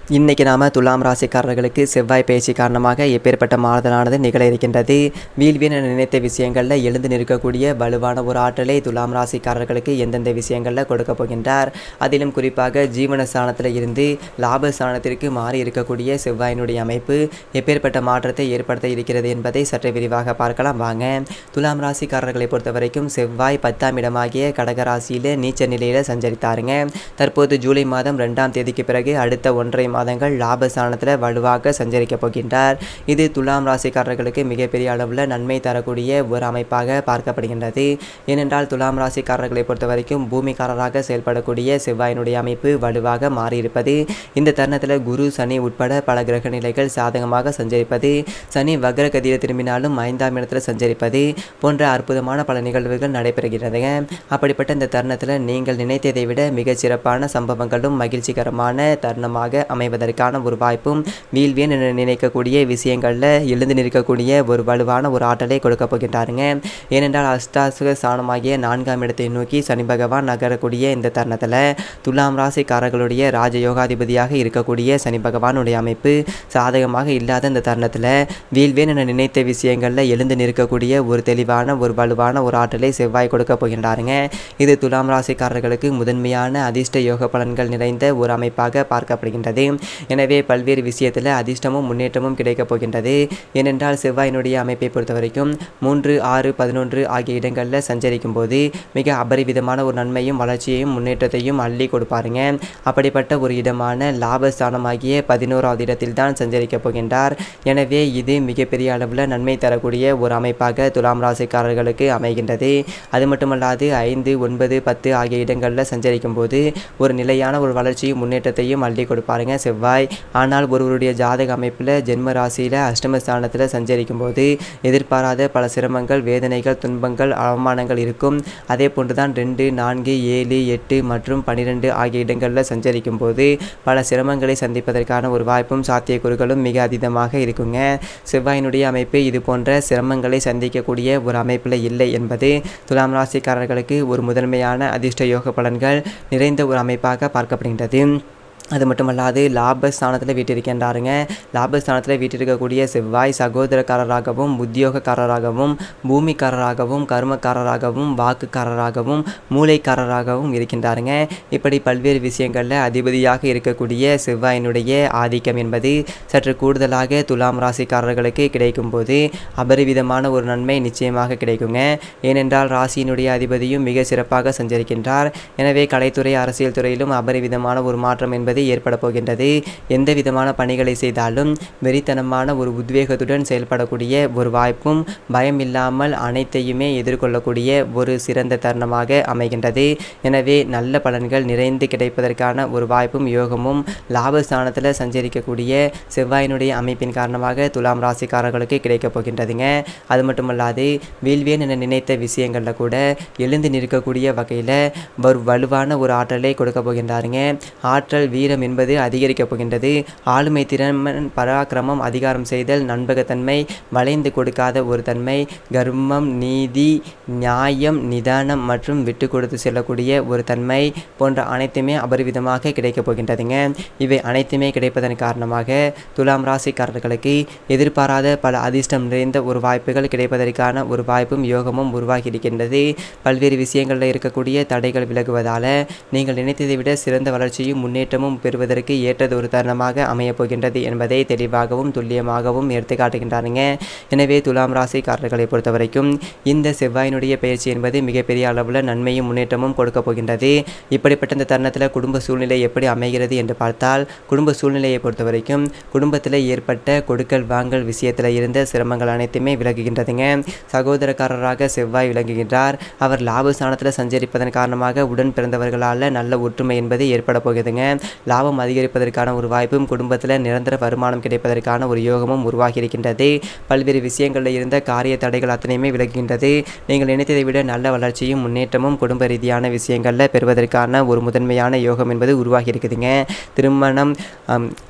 இன்னைக்கு நாம துலாம் ராசிக்காரர்களுக்கு செவ்வாய் பயிற்சி காரணமாக எப்பேற்பட்ட மாறுதலானது நிகழ இருக்கின்றது வீழ்வின் என நினைத்த விஷயங்களில் எழுந்து நிற்கக்கூடிய வலுவான ஒரு ஆற்றலை துலாம் ராசிக்காரர்களுக்கு எந்தெந்த விஷயங்களில் கொடுக்க போகின்றார் அதிலும் குறிப்பாக ஜீவன ஸ்தானத்தில் இருந்து லாப ஸ்தானத்திற்கு மாறி இருக்கக்கூடிய செவ்வாயினுடைய அமைப்பு எப்பேற்பட்ட மாற்றத்தை ஏற்படுத்த இருக்கிறது என்பதை சற்று விரிவாக பார்க்கலாம் வாங்க துலாம் ராசிக்காரர்களை பொறுத்த வரைக்கும் செவ்வாய் பத்தாம் இடமாகிய கடகராசியில் நீச்ச நிலையில் சஞ்சரித்தாருங்க தற்போது ஜூலை மாதம் ரெண்டாம் தேதிக்கு பிறகு அடுத்த ஒன்றரை மாதங்கள் லாபஸ்தானத்தில் வலுவாக சஞ்சரிக்க போகின்றார் இது துலாம் ராசிக்காரர்களுக்கு மிகப்பெரிய அளவில் நன்மை தரக்கூடிய ஒரு அமைப்பாக பார்க்கப்படுகின்றது ஏனென்றால் துலாம் ராசிக்காரர்களை பொறுத்த வரைக்கும் பூமிக்காரராக செயல்படக்கூடிய செவ்வாயினுடைய அமைப்பு வலுவாக மாறியிருப்பது இந்த தருணத்தில் குரு சனி உட்பட பல கிரக நிலைகள் சாதகமாக சஞ்சரிப்பது சனி வக்ரகதியில் திரும்பினாலும் ஐந்தாம் இடத்துல சஞ்சரிப்பது போன்ற அற்புதமான பல நிகழ்வுகள் நடைபெறுகிறதுங்க அப்படிப்பட்ட இந்த தருணத்தில் நீங்கள் நினைத்ததை விட மிகச் சிறப்பான சம்பவங்களும் மகிழ்ச்சிகரமான தருணமாக அமைவதற்கான ஒரு வாய்ப்பும் வீழ்வேன் என நினைக்கக்கூடிய விஷயங்களில் எழுந்து நிற்கக்கூடிய ஒரு வலுவான ஒரு ஆற்றலை கொடுக்க போகின்றாருங்க ஏனென்றால் அஷ்டாசுக ஸ்தானமாகிய நான்காம் இடத்தை நோக்கி சனி பகவான் நகரக்கூடிய இந்த தருணத்தில் துலாம் ராசிக்காரர்களுடைய ராஜயோகாதிபதியாக இருக்கக்கூடிய சனி பகவானுடைய அமைப்பு சாதகமாக இல்லாத இந்த தருணத்தில் வீழ்வேன் என நினைத்த விஷயங்களில் எழுந்து நிற்கக்கூடிய ஒரு தெளிவான ஒரு வலுவான ஒரு ஆற்றலை செவ்வாய் கொடுக்க போகின்றாருங்க இது துலாம் ராசிக்காரர்களுக்கு முதன்மையான அதிர்ஷ்ட யோக பலன்கள் நிறைந்த ஒரு அமைப்பாக பார்க்கப்படுகின்றது எனவே பல்வேறு விஷயத்தில் அதிர்ஷ்டமும் முன்னேற்றமும் கிடைக்கப் போகின்றது ஏனென்றால் செவ்வாயினுடைய அமைப்பை பொறுத்த வரைக்கும் மூன்று ஆறு பதினொன்று ஆகிய இடங்களில் சஞ்சரிக்கும் போது மிக அபரிவிதமான ஒரு நன்மையும் வளர்ச்சியையும் முன்னேற்றத்தையும் அள்ளி கொடுப்பாருங்க அப்படிப்பட்ட ஒரு இடமான லாபஸ்தானமாகிய பதினோராவது இடத்தில் தான் சஞ்சரிக்கப் போகின்றார் எனவே இது மிகப்பெரிய அளவில் நன்மை தரக்கூடிய ஒரு அமைப்பாக துலாம் ராசிக்காரர்களுக்கு அமைகின்றது அது மட்டுமல்லாது ஐந்து ஒன்பது பத்து ஆகிய இடங்களில் சஞ்சரிக்கும் போது ஒரு நிலையான ஒரு வளர்ச்சியும் முன்னேற்றத்தையும் அள்ளி கொடுப்பாருங்க செவ்வாய் ஆனால் ஒருவருடைய ஜாதக அமைப்பில் ஜென்ம ராசியில் அஷ்டமஸ்தானத்தில் சஞ்சரிக்கும் போது எதிர்பாராத பல சிரமங்கள் வேதனைகள் துன்பங்கள் அவமானங்கள் இருக்கும் அதே போன்று தான் ரெண்டு நான்கு ஏழு எட்டு மற்றும் பன்னிரெண்டு ஆகிய இடங்களில் சஞ்சரிக்கும் போது பல சிரமங்களை சந்திப்பதற்கான ஒரு வாய்ப்பும் சாத்தியக்கூறுகளும் மிக அதிகமாக இருக்குங்க செவ்வாயினுடைய அமைப்பு இது போன்ற சிரமங்களை சந்திக்கக்கூடிய ஒரு அமைப்பில் இல்லை என்பது துலாம் ராசிக்காரர்களுக்கு ஒரு முதன்மையான அதிர்ஷ்ட யோக பலன்கள் நிறைந்த ஒரு அமைப்பாக பார்க்கப்படுகின்றது அது மட்டுமல்லாது லாபஸ்தானத்தில் வீட்டிருக்கின்றாருங்க லாபஸ்தானத்தில் வீட்டிருக்கக்கூடிய செவ்வாய் சகோதரக்காரராகவும் உத்தியோகக்காரராகவும் பூமிக்காரராகவும் கர்மக்காரராகவும் வாக்குக்காரராகவும் மூளைக்காரராகவும் இருக்கின்றாருங்க இப்படி பல்வேறு விஷயங்களில் அதிபதியாக இருக்கக்கூடிய செவ்வாயினுடைய ஆதிக்கம் என்பது சற்று கூடுதலாக துலாம் ராசிக்காரர்களுக்கு கிடைக்கும் போது அபரிவிதமான ஒரு நன்மை நிச்சயமாக கிடைக்குங்க ஏனென்றால் ராசியினுடைய அதிபதியும் மிக சிறப்பாக சஞ்சரிக்கின்றார் எனவே கலைத்துறை அரசியல் துறையிலும் அபரிவிதமான ஒரு மாற்றம் என்பது ஏற்பட போகின்றது எந்த விதமான பணிகளை செய்தாலும் வெறித்தனமான ஒரு உத்வேகத்துடன் செயல்படக்கூடிய ஒரு வாய்ப்பும் பயம் இல்லாமல் அனைத்தையுமே எதிர்கொள்ளக்கூடிய ஒரு சிறந்த தருணமாக அமைகின்றது எனவே நல்ல பலன்கள் நிறைந்து கிடைப்பதற்கான ஒரு வாய்ப்பும் யோகமும் லாபஸ்தானத்தில் சஞ்சரிக்கக்கூடிய செவ்வாயினுடைய அமைப்பின் காரணமாக துலாம் ராசிக்காரர்களுக்கு கிடைக்கப் போகின்றதுங்க அது மட்டுமல்லாது வீழ்வேன் என நினைத்த விஷயங்களில் கூட எழுந்து நிற்கக்கூடிய வகையில் ஒரு வலுவான ஒரு ஆற்றலை கொடுக்க போகின்றாருங்க ஆற்றல் வீரம் என்பது அதிகரிக்கப் போகின்றது ஆளுமை திறன் பராக்கிரமம் அதிகாரம் செய்தல் நண்பகத்தன்மை வளைந்து கொடுக்காத ஒரு தன்மை கர்மம் நீதி நியாயம் நிதானம் மற்றும் விட்டு கொடுத்து செல்லக்கூடிய ஒரு தன்மை போன்ற அனைத்துமே அபரிவிதமாக கிடைக்கப் போகின்றதுங்க இவை அனைத்துமே கிடைப்பதன் காரணமாக துலாம் ராசிக்காரர்களுக்கு எதிர்பாராத பல அதிர்ஷ்டம் நிறைந்த ஒரு வாய்ப்புகள் கிடைப்பதற்கான ஒரு வாய்ப்பும் யோகமும் உருவாகி இருக்கின்றது பல்வேறு விஷயங்களில் இருக்கக்கூடிய தடைகள் விலகுவதால் நீங்கள் நினைத்ததை விட சிறந்த வளர்ச்சியும் முன்னேற்றமும் பெறுவதற்கு ஏற்றது ஒரு தருணமாக அமையப் போகின்றது என்பதை தெளிவாகவும் துல்லியமாகவும் எடுத்து காட்டுகின்றாருங்க எனவே துலாம் ராசிக்காரர்களை பொறுத்த வரைக்கும் இந்த செவ்வாயினுடைய பயிற்சி என்பது மிகப்பெரிய அளவில் நன்மையும் முன்னேற்றமும் கொடுக்க போகின்றது இப்படிப்பட்ட இந்த தருணத்தில் குடும்ப சூழ்நிலை எப்படி அமைகிறது என்று பார்த்தால் குடும்ப சூழ்நிலையை பொறுத்த வரைக்கும் குடும்பத்தில் ஏற்பட்ட கொடுக்கல் வாங்கல் விஷயத்தில் இருந்த சிரமங்கள் அனைத்துமே விலகுகின்றதுங்க சகோதரக்காரராக செவ்வாய் விளங்குகின்றார் அவர் லாபஸ்தானத்தில் சஞ்சரிப்பதன் காரணமாக உடன் பிறந்தவர்களால் நல்ல ஒற்றுமை என்பது ஏற்பட போகுதுங்க லாபம் அதிகரிப்பதற்கான ஒரு வாய்ப்பும் குடும்பத்தில் நிரந்தர வருமானம் கிடைப்பதற்கான ஒரு யோகமும் உருவாகி இருக்கின்றது பல்வேறு விஷயங்களில் இருந்த காரிய தடைகள் அத்தனையுமே விலகுகின்றது நீங்கள் நினைத்ததை விட நல்ல வளர்ச்சியும் முன்னேற்றமும் குடும்ப ரீதியான விஷயங்களில் பெறுவதற்கான ஒரு முதன்மையான யோகம் என்பது உருவாகி இருக்குதுங்க திருமணம்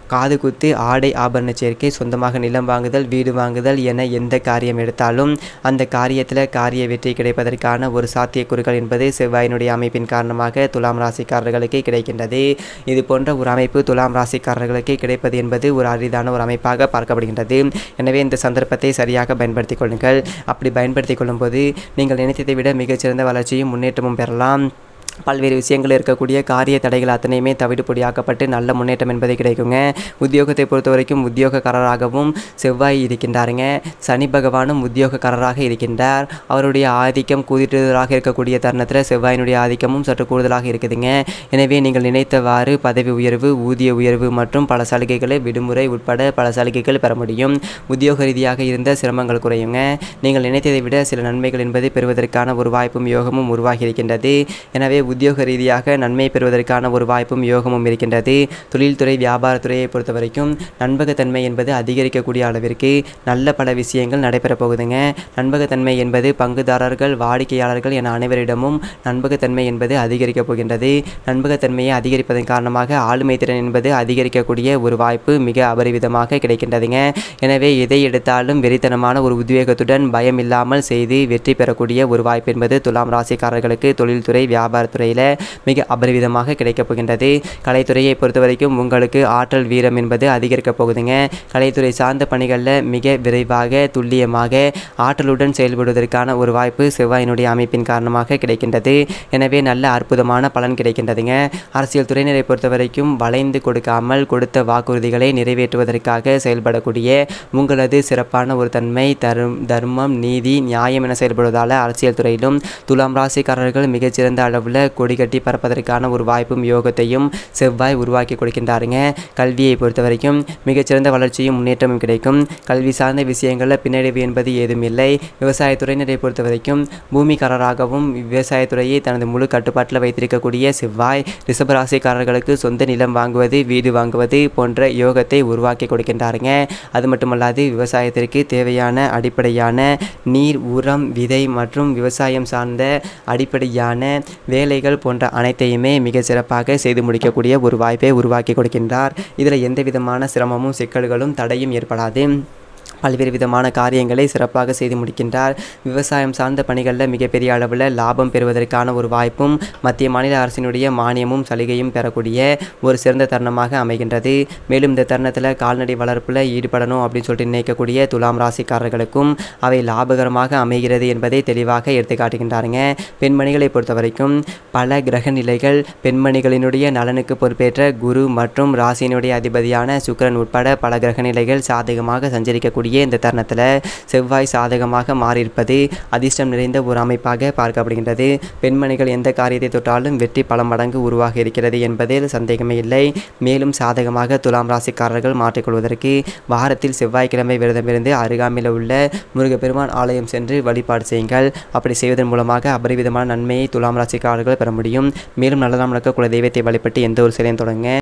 காது குத்து ஆடை ஆபரண சேர்க்கை சொந்தமாக நிலம் வாங்குதல் வீடு வாங்குதல் என எந்த காரியம் எடுத்தாலும் அந்த காரியத்தில் காரிய வெற்றி கிடைப்பதற்கான ஒரு சாத்தியக்கூறுகள் என்பது செவ்வாயினுடைய அமைப்பின் காரணமாக துலாம் ராசிக்காரர்களுக்கு கிடைக்கின்றது இது போன்ற ஒரு அமைப்பு துலாம் ராசிக்காரர்களுக்கு கிடைப்பது என்பது ஒரு அரிதான ஒரு அமைப்பாக பார்க்கப்படுகின்றது எனவே இந்த சந்தர்ப்பத்தை சரியாக பயன்படுத்திக் கொள்ளுங்கள் அப்படி பயன்படுத்திக் கொள்ளும்போது நீங்கள் நினைத்ததை விட மிகச்சிறந்த வளர்ச்சியும் முன்னேற்றமும் பெறலாம் பல்வேறு விஷயங்கள் இருக்கக்கூடிய காரிய தடைகள் அத்தனையுமே தவிடுபொடியாக்கப்பட்டு நல்ல முன்னேற்றம் என்பது கிடைக்குங்க உத்தியோகத்தை பொறுத்த வரைக்கும் உத்தியோகக்காரராகவும் செவ்வாய் இருக்கின்றாருங்க சனி பகவானும் உத்தியோகக்காரராக இருக்கின்றார் அவருடைய ஆதிக்கம் கூதிட்டுதலாக இருக்கக்கூடிய தருணத்தில் செவ்வாயினுடைய ஆதிக்கமும் சற்று கூடுதலாக இருக்குதுங்க எனவே நீங்கள் நினைத்தவாறு பதவி உயர்வு ஊதிய உயர்வு மற்றும் பல சலுகைகளை விடுமுறை உட்பட பல சலுகைகள் பெற முடியும் உத்தியோக ரீதியாக இருந்த சிரமங்கள் குறையுங்க நீங்கள் நினைத்ததை விட சில நன்மைகள் என்பது பெறுவதற்கான ஒரு வாய்ப்பும் யோகமும் உருவாகி இருக்கின்றது எனவே உத்தியோக ரீதியாக நன்மை பெறுவதற்கான ஒரு வாய்ப்பும் யோகமும் இருக்கின்றது தொழில்துறை வியாபாரத்துறையை பொறுத்த வரைக்கும் நண்பகத்தன்மை என்பது அதிகரிக்கக்கூடிய அளவிற்கு நல்ல பல விஷயங்கள் நடைபெறப் போகுதுங்க நண்பகத்தன்மை என்பது பங்குதாரர்கள் வாடிக்கையாளர்கள் என அனைவரிடமும் நண்பகத்தன்மை என்பது அதிகரிக்கப் போகின்றது நண்பகத்தன்மையை அதிகரிப்பதன் காரணமாக ஆளுமை திறன் என்பது அதிகரிக்கக்கூடிய ஒரு வாய்ப்பு மிக அபரிவிதமாக கிடைக்கின்றதுங்க எனவே எதை எடுத்தாலும் வெறித்தனமான ஒரு உத்வேகத்துடன் பயம் இல்லாமல் செய்து வெற்றி பெறக்கூடிய ஒரு வாய்ப்பு என்பது துலாம் ராசிக்காரர்களுக்கு தொழில்துறை வியாபாரத்துறையில் மிக அபரிவிதமாக கிடைக்கப் போகின்றது கலைத்துறையை பொறுத்த வரைக்கும் உங்களுக்கு ஆற்றல் வீரம் என்பது அதிகரிக்கப் போகுதுங்க கலைத்துறை சார்ந்த பணிகளில் மிக விரைவாக துல்லியமாக ஆற்றலுடன் செயல்படுவதற்கான ஒரு வாய்ப்பு செவ்வாயினுடைய அமைப்பின் காரணமாக கிடைக்கின்றது எனவே நல்ல அற்புதமான பலன் கிடைக்கின்றதுங்க அரசியல் துறையினரை பொறுத்த வரைக்கும் வளைந்து கொடுக்காமல் கொடுத்த வாக்குறுதிகளை நிறைவேற்றுவதற்காக செயல்படக்கூடிய உங்களது சிறப்பான ஒரு தன்மை தரும் தர்மம் நீதி நியாயம் என செயல்படுவதால் அரசியல் துறையிலும் துலாம் ராசிக்காரர்கள் மிகச்சிறந்த அளவில் கொடி கட்டி பறப்பதற்கான ஒரு வாய்ப்பும் யோகத்தையும் செவ்வாய் உருவாக்கி கொடுக்கின்றாருங்க கல்வியை பொறுத்த வரைக்கும் மிகச்சிறந்த வளர்ச்சியும் முன்னேற்றமும் கிடைக்கும் கல்வி சார்ந்த விஷயங்களில் பின்னடைவு என்பது ஏதும் இல்லை விவசாயத்துறையினரை பொறுத்த வரைக்கும் பூமிக்காரராகவும் விவசாயத்துறையை தனது முழு கட்டுப்பாட்டில் வைத்திருக்கக்கூடிய செவ்வாய் ரிஷபராசிக்காரர்களுக்கு சொந்த நிலம் வாங்குவது வீடு வாங்குவது போன்ற யோகத்தை உருவாக்கி கொடுக்கின்றாருங்க அது மட்டுமல்லாது விவசாயத்திற்கு தேவையான அடிப்படையான நீர் உரம் விதை மற்றும் விவசாயம் சார்ந்த அடிப்படையான வேலைகள் போன்ற அனைத்தையுமே மிக சிறப்பாக செய்து முடிக்கக்கூடிய ஒரு வாய்ப்பை உருவாக்கி கொடுக்கின்றார் இதில் எந்த விதமான சிரமமும் சிக்கல்களும் தடையும் ஏற்படாது பல்வேறு விதமான காரியங்களை சிறப்பாக செய்து முடிக்கின்றார் விவசாயம் சார்ந்த பணிகளில் மிகப்பெரிய அளவில் லாபம் பெறுவதற்கான ஒரு வாய்ப்பும் மத்திய மாநில அரசினுடைய மானியமும் சலுகையும் பெறக்கூடிய ஒரு சிறந்த தருணமாக அமைகின்றது மேலும் இந்த தருணத்தில் கால்நடை வளர்ப்பில் ஈடுபடணும் அப்படின்னு சொல்லிட்டு நினைக்கக்கூடிய துலாம் ராசிக்காரர்களுக்கும் அவை லாபகரமாக அமைகிறது என்பதை தெளிவாக எடுத்து காட்டுகின்றாருங்க பெண்மணிகளை பொறுத்த வரைக்கும் பல கிரக நிலைகள் பெண்மணிகளினுடைய நலனுக்கு பொறுப்பேற்ற குரு மற்றும் ராசியினுடைய அதிபதியான சுக்கிரன் உட்பட பல கிரக நிலைகள் சாதகமாக சஞ்சரிக்கக்கூடிய இந்த தருணத்தில் செவ்வாய் சாதகமாக மாறியிருப்பது அதிர்ஷ்டம் நிறைந்த ஒரு அமைப்பாக பார்க்கப்படுகின்றது பெண்மணிகள் எந்த காரியத்தை தொட்டாலும் வெற்றி பல மடங்கு உருவாக இருக்கிறது என்பதில் சந்தேகமே இல்லை மேலும் சாதகமாக துலாம் ராசிக்காரர்கள் மாற்றிக்கொள்வதற்கு வாரத்தில் செவ்வாய்க்கிழமை விரதமிருந்து அருகாமையில் உள்ள முருகப்பெருமான் ஆலயம் சென்று வழிபாடு செய்யுங்கள் அப்படி செய்வதன் மூலமாக அபரிவிதமான நன்மையை துலாம் ராசிக்காரர்கள் பெற முடியும் மேலும் நல்லதாம் நடக்க குல தெய்வத்தை வழிபட்டு எந்த ஒரு சிலையும் தொடங்க